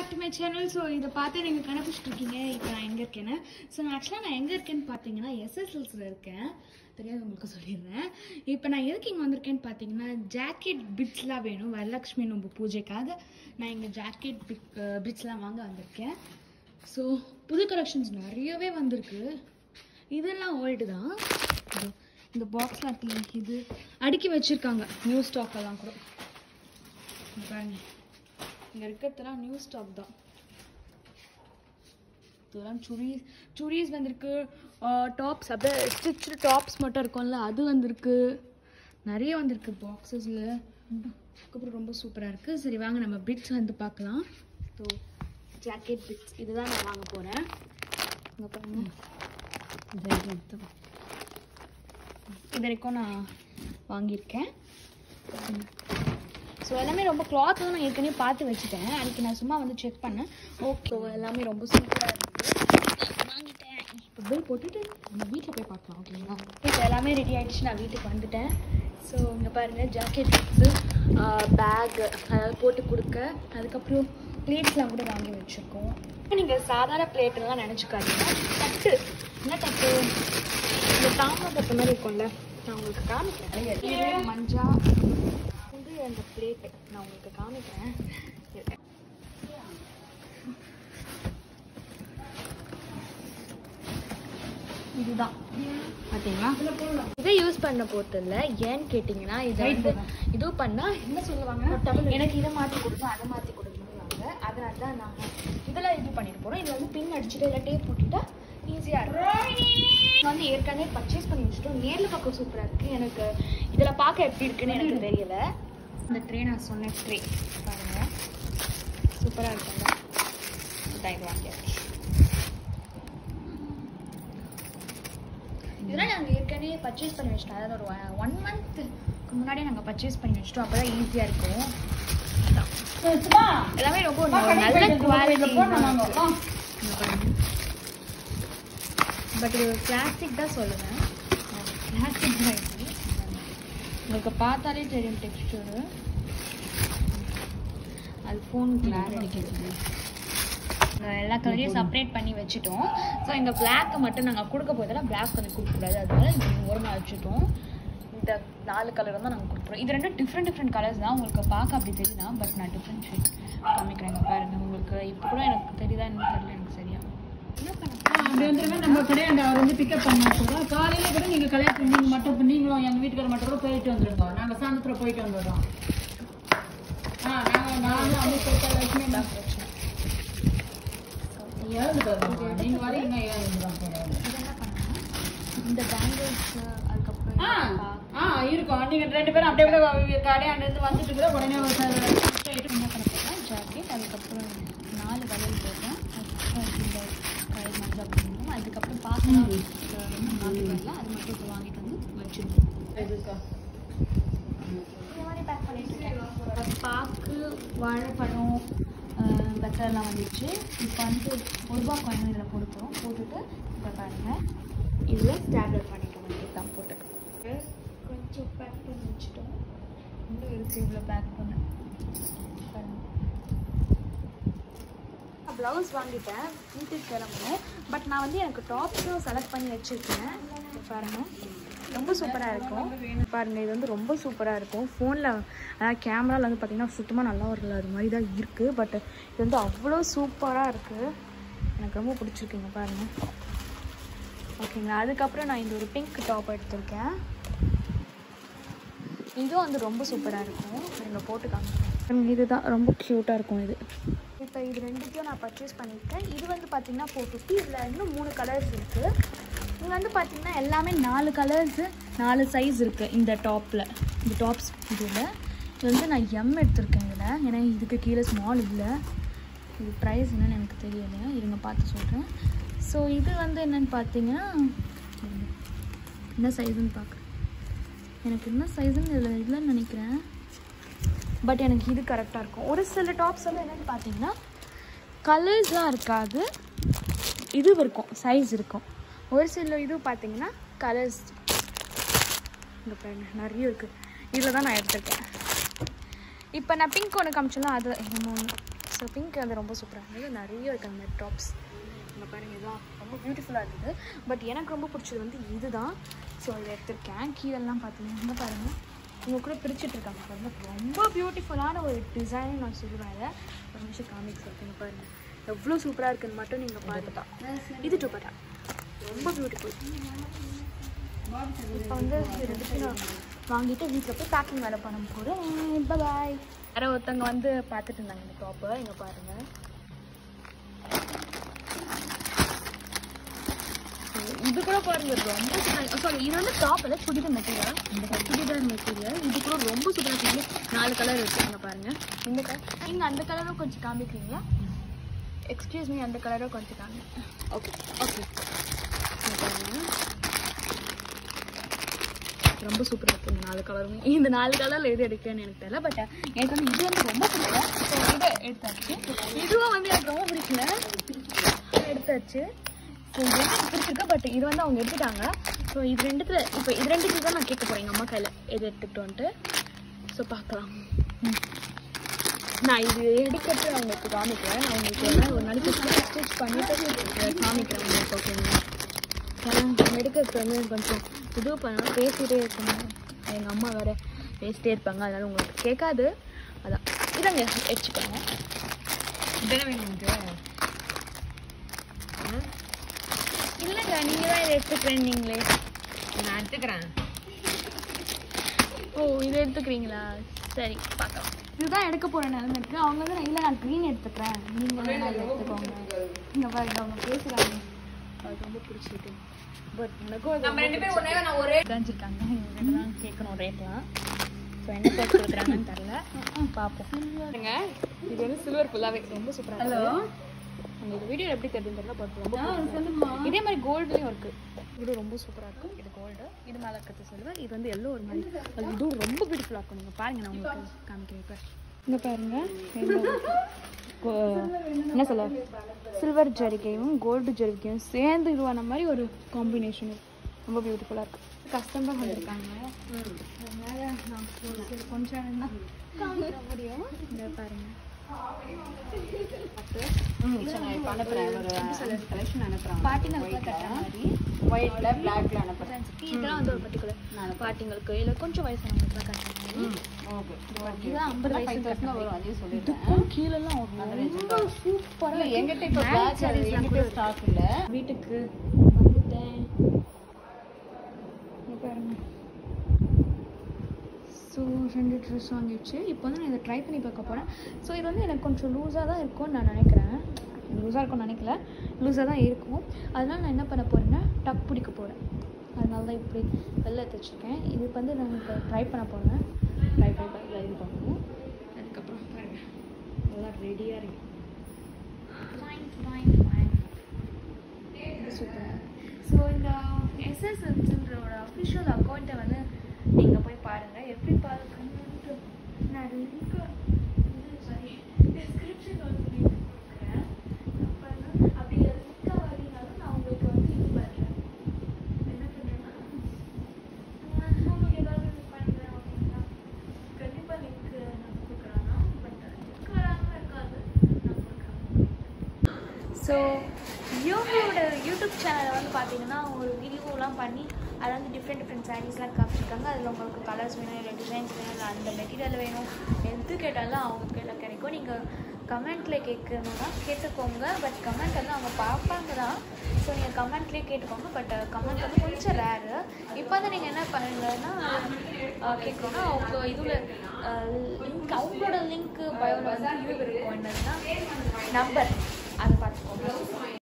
Back to my channel so இதை பார்த்து நீங்கள் கண்டுபிடிச்சிட்டு இருக்கீங்க இப்போ நான் எங்கே இருக்கேன்னு ஸோ நான் ஆக்சுவலாக நான் எங்கே இருக்கேன்னு பார்த்தீங்கன்னா எஸ்எஸ்எல்ஸில் இருக்கேன் தெரியாது உங்களுக்கு சொல்லிடுறேன் இப்போ நான் எதுக்கு இங்கே வந்திருக்கேன்னு பார்த்தீங்கன்னா ஜாக்கெட் பிட்ஸ்லாம் வேணும் வரலட்சுமி நோம்பு பூஜைக்காக நான் இங்கே ஜாக்கெட் பிட் பிட்ஸ்லாம் வாங்க வந்திருக்கேன் ஸோ புது கலெக்ஷன்ஸ் நிறையவே வந்திருக்கு இதெல்லாம் ஓல்டு தான் இதோ இந்த பாக்ஸ்லாம் இருக்குல்ல, இது அடுக்கி வச்சுருக்காங்க நியூ ஸ்டாக் எல்லாம் கூட இங்க பாருங்க இங்கே இருக்கிறதுலாம் நியூ ஸ்டாக் தான் இதெல்லாம் சுரீஸ் சுரீஸ் வந்திருக்கு டாப்ஸ் அப்படியே ஸ்டிச்சு டாப்ஸ் மட்டும் இருக்கும்ல அது வந்திருக்கு நிறைய வந்திருக்கு பாக்ஸஸில் அதுக்கப்புறம் ரொம்ப சூப்பராக இருக்குது சரி வாங்க நம்ம பிட்ஸ் வந்து பார்க்கலாம் ஸோ ஜாக்கெட் பிட்ஸ் இதுதான் நான் வாங்க போகிறேன் இங்கே பாருங்க இது வரைக்கும் நான் வாங்கியிருக்கேன் ஸோ எல்லாமே ரொம்ப கிளாத் தான் நான் ஏற்கனவே பார்த்து வச்சுட்டேன் அன்றைக்கி நான் சும்மா வந்து செக் பண்ணேன் ஓகே எல்லாமே ரொம்ப சூப்பராக இருக்குது வாங்கிட்டேன் இப்போ பில் போட்டுட்டு நம்ம வீட்டில் போய் பார்க்கலாம் ஓகேங்களா இப்போ எல்லாமே ரெடி ஆகிடுச்சு நான் வீட்டுக்கு வந்துட்டேன் ஸோ இங்கே பாருங்கள் ஜாக்கெட் பிக்ஸு பேக் அதாவது போட்டு கொடுக்க அதுக்கப்புறம் பிளேட்ஸ்லாம் கூட வாங்கி வச்சுருக்கோம் நீங்கள் சாதாரண பிளேட்டெல்லாம் நினச்சிக்காதீங்க தட்டு என்ன தட்டு இந்த தாமரை தட்டு மாதிரி இருக்கும்ல நான் உங்களுக்கு காமிக்கிறேன் இது மஞ்சா வந்து அந்த பிளேட்டு நான் உங்களுக்கு காமிக்கிறேன் இருங்க. இதுதான் பார்த்தீங்களா இதை யூஸ் பண்ண போறது இல்ல ஏன்னு கேட்டிங்கன்னா இதை வந்து இதுவும் பண்ணா என்ன சொல்லுவாங்க எனக்கு இதை மாற்றி கொடுங்க அதை மாற்றி கொடுக்கணும்னாங்க அதனால தான் நாங்கள் இதெல்லாம் இது பண்ணிட்டு போகிறோம் இதில் வந்து பின் அடிச்சுட்டு இல்லை டேப் போட்டுட்டா ஈஸியாக இருக்கும் வந்து ஏற்கனவே பர்ச்சேஸ் பண்ணி வச்சுட்டோம் நேரில் பார்க்க சூப்பராக இருக்குது எனக்கு இதில் பார்க்க எப்படி இருக்குன்னு எனக்கு தெரியல இந்த ட்ரே நான் சொன்ன ட்ரே பாருங்க சூப்பராக இருக்குங்க இதான் இது வாங்கியாச்சு இதெல்லாம் நாங்கள் ஏற்கனவே பர்ச்சேஸ் பண்ணி வச்சிட்டோம் அதாவது ஒரு ஒன் மந்த்துக்கு முன்னாடியே நாங்கள் பர்ச்சேஸ் பண்ணி வச்சிட்டோம் அப்போ தான் ஈஸியாக இருக்கும் இதான். எல்லாமே ரொம்ப ஒரு நல்ல குவாலிட்டி பட் இது பிளாஸ்டிக் தான் சொல்லுவேன் பிளாஸ்டிக் தான் இது உங்களுக்கு பார்த்தாலே தெரியும் டெக்ஸ்டரு அது ஃபோன் கிளார் அடிக்கிறது எல்லா கலரையும் செப்பரேட் பண்ணி வச்சுட்டோம் ஸோ இந்த பிளாக்கை மட்டும் நாங்கள் கொடுக்க போதெல்லாம் பிளாக் கொஞ்சம் கொடுக்கக்கூடாது அதனால இது ஓரமாக வச்சுட்டோம் இந்த நாலு கலர் தான் நாங்கள் கொடுக்குறோம் இது ரெண்டும் டிஃப்ரெண்ட் டிஃப்ரெண்ட் கலர்ஸ் தான் உங்களுக்கு பார்க்க அப்படி தெரியலாம் பட் நான் டிஃப்ரெண்ட் ஷேட் காமிக்கிறேன் இங்க பாருங்க உங்களுக்கு இப்போ கூட எனக்கு தெரியுதா என்ன தெரியல எனக்கு சரியா என்ன பண்ண அப்படி வந்துருங்க நம்ம கடையாண்ட அவர் வந்து பிக்கப் பண்ண கூட காலையில கூட நீங்க கல்யாணம் நீங்க மட்டும் நீங்களும் எங்க வீட்டுக்கார மட்டும் கூட போயிட்டு வந்துருங்க நாங்க சாயந்தரம் போயிட்டு வந்துடுறோம் ஆ நாங்க நானும் அமித் லட்சுமி தான் பிரச்சனை எழுந்துட்டு நீங்க வரீங்க எழுந்துருவோம் இது என்ன பண்ணணும் இந்த பேங்கிள்ஸ் அதுக்கப்புறம் ஆ இந்த bag. ஆ இருக்கும் நீங்க ரெண்டு பேரும் அப்படியே கூட கடையாண்ட இருந்து வந்துட்டு கூட உடனே ஒரு சார் என்ன பண்ண போகிறேன் ஜாக்கெட் அதுக்கப்புறம் நாலு வளையல் போடுறேன் அதுக்கப்புறம் இந்த கை மஞ்சள் போடணும் அதுக்கப்புறம் பார்க்கலாம் நாலு வரல அது மட்டும் இப்போ வாங்கிட்டு வந்து வச்சுருவோம் இந்த மாதிரி பேக் பண்ணிட்டு இருக்கேன் பாக்கு வாழைப்பழம் அஹ், வெத்தலைலாம் வந்துச்சு இப்போ வந்து ஒரு ரூபா காயின் இதில் போட்டுக்கிறோம் போட்டுட்டு இப்போ பாருங்கள் இதில் ஸ்டாப்லர் பண்ணிக்க வேண்டியது தான் போட்டு கொஞ்சம் பேக் பண்ணி வச்சுட்டோம் இன்னும் இருக்குது இவ்வளோ பேக் பண்ண ப்ளவுஸ் வாங்கிட்டேன் வீட்டுக்கு கிளம்பணும் பட் நான் வந்து எனக்கு டாப்ஸும் செலக்ட் பண்ணி வச்சுருக்கேன் இங்க பாருங்க ரொம்ப சூப்பராக இருக்கும் பாருங்க இது வந்து ரொம்ப சூப்பராக இருக்கும் ஃபோனில் அதாவது கேமராவில் வந்து பார்த்தீங்கன்னா சுத்தமாக நல்லா வரல அது மாதிரி தான் இருக்குது பட் இது வந்து அவ்வளோ சூப்பராக இருக்குது எனக்கு ரொம்ப பிடிச்சிருக்குங்க பாருங்கள் ஓகேங்களா அதுக்கப்புறம் நான் இந்த ஒரு பிங்க் டாப் எடுத்திருக்கேன் இதுவும் வந்து ரொம்ப சூப்பராக இருக்கும் நீங்கள் போட்டு காமிக்கிறேன் இதுதான் ரொம்ப க்யூட்டாக இருக்கும் இது இப்போ இது ரெண்டுத்தையும் நான் பர்ச்சேஸ் பண்ணியிருக்கேன் இது வந்து பார்த்தீங்கன்னா ஃபோர் ஃபிஃப்டி இதில் இன்னும் மூணு கலர்ஸ் இருக்குது இங்கே வந்து பார்த்தீங்கன்னா எல்லாமே நாலு கலர்ஸு நாலு சைஸ் இருக்குது இந்த டாப்பில் இந்த டாப்ஸ் இதில் இது வந்து நான் எம் எடுத்திருக்கேன் இதில் ஏன்னா இதுக்கு கீழே ஸ்மால் இல்லை இது ப்ரைஸ் என்னன்னு எனக்கு தெரியல இருங்க பார்த்து சொல்கிறேன் ஸோ இது வந்து என்னன்னு பார்த்தீங்கன்னா என்ன சைஸுன்னு பார்க்குறேன் எனக்கு என்ன சைஸுன்னு இதில் இல்லைன்னு நினைக்கிறேன் பட் எனக்கு இது கரெக்டாக இருக்கும் ஒரு சில டாப்ஸ் வந்து என்னென்னு பார்த்தீங்கன்னா கலர்ஸ்லாம் இருக்காது இது இருக்கும் சைஸ் இருக்கும் ஒரு சில இது பார்த்தீங்கன்னா கலர்ஸ் இங்கே பாருங்க நிறைய இருக்குது இதில் தான் நான் எடுத்திருக்கேன் இப்போ நான் பிங்க் ஒன்று காமிச்சலாம் அது இன்னும் ஸோ ஸோ பிங்க் வந்து ரொம்ப சூப்பராக இருந்தது நிறைய இருக்கு அந்த மாதிரி டாப்ஸ் இங்கே பாருங்க இதெல்லாம் ரொம்ப பியூட்டிஃபுல்லாக இருந்தது பட் எனக்கு ரொம்ப பிடிச்சது வந்து இதுதான் ஸோ இதை எடுத்திருக்கேன் கீழெல்லாம் பார்த்தீங்கன்னா பாருங்கள் இவங்க கூட பிரிச்சுட்டு இருக்காங்க பாருங்க ரொம்ப பியூட்டிஃபுல்லான ஒரு டிசைன் நான் சொல்லுவேன் இதை ஒரு நிமிஷம் காமிக்ஸ் இருக்குங்க பாருங்கள் எவ்வளோ சூப்பராக இருக்குன்னு மட்டும் நீங்கள் பாருங்க இது துப்பட்டா ரொம்ப பியூட்டிஃபுல் இப்போ வந்து இது ரெண்டுத்தையும் நான் வாங்கிட்டு வீட்டில் போய் பேக்கிங் வேலை பண்ண போகிறேன் பாய் வேறு ஒருத்தவங்க வந்து பார்த்துட்டு இருந்தாங்க இந்த டாப்பை இங்கே பாருங்கள் இது கூட பாருங்க ரொம்ப சாரி இது வந்து டாப் இல்லை சுடிதார் மெட்டீரியல் இந்த சுடிதார் மெட்டீரியல் இது கூட ரொம்ப சூப்பராக இருக்கு நாலு கலர் இருக்குங்க பாருங்க இந்த கலர் நீங்கள் அந்த கலரும் கொஞ்சம் காமிக்கிறீங்களா எக்ஸ்கியூஸ் மீ அந்த கலரும் கொஞ்சம் காமி ஓகே ஓகே பாருங்க ரொம்ப சூப்பராக இருக்குது இந்த நாலு கலருமே இந்த நாலு கலரில் எது எடுக்கன்னு எனக்கு தெரியல பட் எனக்கு வந்து இது வந்து ரொம்ப பிடிக்கல ஸோ இதை எடுத்தாச்சு இதுவும் வந்து எனக்கு ரொம்ப பிடிக்கல எடுத்தாச்சு ஸோ இது வந்து எனக்கு பிடிச்சிருக்கு பட் இது வந்து அவங்க எடுத்துட்டாங்க ஸோ இது ரெண்டுத்துல இப்போ இது ரெண்டுத்துல தான் நான் கேட்க போகிறேன் எங்கள் அம்மா கையில் எது எடுத்துக்கிட்டு வந்துட்டு ஸோ பார்க்கலாம் ம். நான் இது எடுக்கிறது அவங்களுக்கு காமிக்கிறேன் நான் உங்களுக்கு வேணா ஒரு நாளைக்கு ஸ்டிச் பண்ணிட்டு காமிக்கிறேன் உங்களுக்கு ஓகேங்களா ஏன்னா எடுக்கிறது வந்து கொஞ்சம் இது பண்ண பேசிகிட்டே இருக்கணும் எங்கள் அம்மா வேறு பேசிட்டே இருப்பாங்க அதனால உங்களுக்கு கேட்காது அதான் இதாங்க வச்சுக்கோங்க இதெல்லாம் வேணும் உனக்கு? இல்லைங்க நீங்கள் தான் இதை எடுத்துக்கிறேன் நீங்களே நான் எடுத்துக்கிறேன் ஓ இது எடுத்துக்கிறீங்களா சரி பார்க்கலாம் இதுதான் எடுக்க போகிற நிலைமை இருக்குது அவங்க வந்து நான் இல்லை நான் க்ரீன் எடுத்துக்கிறேன் நீங்கள் வேணா இதை எடுத்துக்கோங்க இங்கே பாருங்க அவங்க பேசுகிறாங்க அது ரொம்ப பிடிச்சிருக்கு பட் எனக்கும் அது நம்ம ரெண்டு பேரும் ஒரே நான் ஒரே உட்காந்துருக்காங்க இவங்க தான் கேட்கணும் ரேட்லாம் ஸோ என்ன போட்டு கொடுக்குறாங்கன்னு தெரில பார்ப்போம் பாருங்க இது வந்து சில்வர் ஃபுல்லாகவே ரொம்ப சூப்பராக ஹலோ அந்த இது வீடியோ எப்படி தெரியுதுன்னு தெரியல பட் ரொம்ப பிடிச்சிருக்கு. இதே மாதிரி கோல்டுலேயும் இருக்கு இது ரொம்ப சூப்பராக இருக்கும் இது கோல்டு இது மேலே இருக்கிறது சில்வர் இது வந்து எல்லோ ஒரு மாதிரி அது இதுவும் ரொம்ப பியூட்டிஃபுல்லாக இருக்கும் நீங்கள் பாருங்க நான் உங்களுக்கு காமிக்கிறேன் இப்போ இங்கே பாருங்க இந்த கோ- என்ன சொல்ல சில்வர் ஜரிகையும் கோல்டு ஜரிகையும் சேர்ந்து இதுவான மாதிரி ஒரு காம்பினேஷன் ரொம்ப பியூட்டிஃபுல்லாக இருக்கு கஸ்டமர் வந்திருக்காங்க அதனால நான் சரி கொஞ்சம் நேரம் தான் காமிக்க முடியும் இந்த பாருங்க ம் சரி நான் இப்போ அனுப்புகிறேன் ஒரு அஞ்சு கலெக்ஷன் அனுப்புகிறேன் பாட்டிங்களுக்கு கட்டுற மாதிரி ஒயிட்ல பிளாக்ல அனுப்புகிறேன் இதெல்லாம் வந்து ஒரு பர்டிகுலர் பாட்டிங்களுக்கு இல்லை கொஞ்சம் வயசானவங்களுக்கு தான் கட்டுற மாதிரி ஓகே இதெல்லாம் ஐம்பது வயசு பர்சன்ட் வரும் அதையும் சொல்லிடுறேன் இதுக்கும் கீழெல்லாம் ரொம்ப சூப்பராக இல்லை எங்கிட்ட இப்போ பிளாக் எங்கிட்ட ஸ்டாக் இல்லை வீட்டுக்கு வந்துட்டேன் இங்க பாருங்க ஸோ ரெண்டு ட்ரெஸ் வாங்கிடுச்சு இப்போ வந்து நான் இதை ட்ரை பண்ணி பார்க்க போகிறேன் ஸோ இது வந்து எனக்கு கொஞ்சம் லூஸாக தான் இருக்கும்னு நான் நினைக்கிறேன் லூஸாக இருக்கும்னு நினைக்கல லூஸாக தான் இருக்கும் அதனால நான் என்ன பண்ண போகிறேன்னா டக் பிடிக்க போகிறேன் அதனால தான் இப்படி வெளில எடுத்து வச்சுருக்கேன் இது வந்து நான் இப்போ ட்ரை பண்ண போகிறேன் ட்ரை பண்ணி இது பண்ணணும் அதுக்கப்புறம் பாருங்க எல்லாம் ரெடியாக இருக்கு fine fine fine super so இந்த எஸ்எஸ்என்ஸுன்றோட அஃபிஷியல் அக்கௌண்ட்டை வந்து நீங்கள் போய் பாருங்கள் எப்படி பார்க்கணுன்ட்டு நான் லிங்க் சாரி டிஸ்கிரிப்ஷன் வந்து link கொடுக்குறேன் பாருங்க அப்படி லிங்க் வரீங்கனாலும் நான் உங்களுக்கு வந்து இது பண்ணுறேன் என்ன பண்ணுறேன்னா உங்களுக்கு ஏதாவது இது பண்ணுறேன் அப்படின்னா கண்டிப்பாக லிங்க் நான் கொடுக்குறேன்னா பட் லிங்க் வராமல் இருக்காது நான் கொடுக்குறேன் ஸோ இவங்களோட யூடியூப் சேனலில் வந்து பார்த்தீங்கன்னா ஒரு வீடியோலாம் பண்ணி அதில் வந்து டிஃப்ரெண்ட் டிஃப்ரெண்ட் சாரீஸ்லாம் காமிச்சிருக்காங்க அதில் உங்களுக்கு கலர்ஸ் வேணும் இல்லை டிசைன்ஸ் வேணும் இல்லை அந்த மெட்டீரியல் வேணும் எது கேட்டாலும் அவங்க கையில் கிடைக்கும் நீங்கள் கமெண்ட்டில் கேட்கணும்னா கேட்டுக்கோங்க பட் கமெண்ட் வந்து அவங்க பார்ப்பாங்க தான் ஸோ நீங்கள் கமெண்ட்லேயே கேட்டுக்கோங்க பட் கமெண்ட் வந்து கொஞ்சம் ரேரு இப்போ வந்து நீங்கள் என்ன பண்ணுங்கன்னா கேட்கணும்னா அவங்க இதில் லிங்க் அவங்களோட லிங்க் பயோவில் வந்து இது இருக்கும் என்னதுன்னா நம்பர் அதை பார்த்துக்கோங்க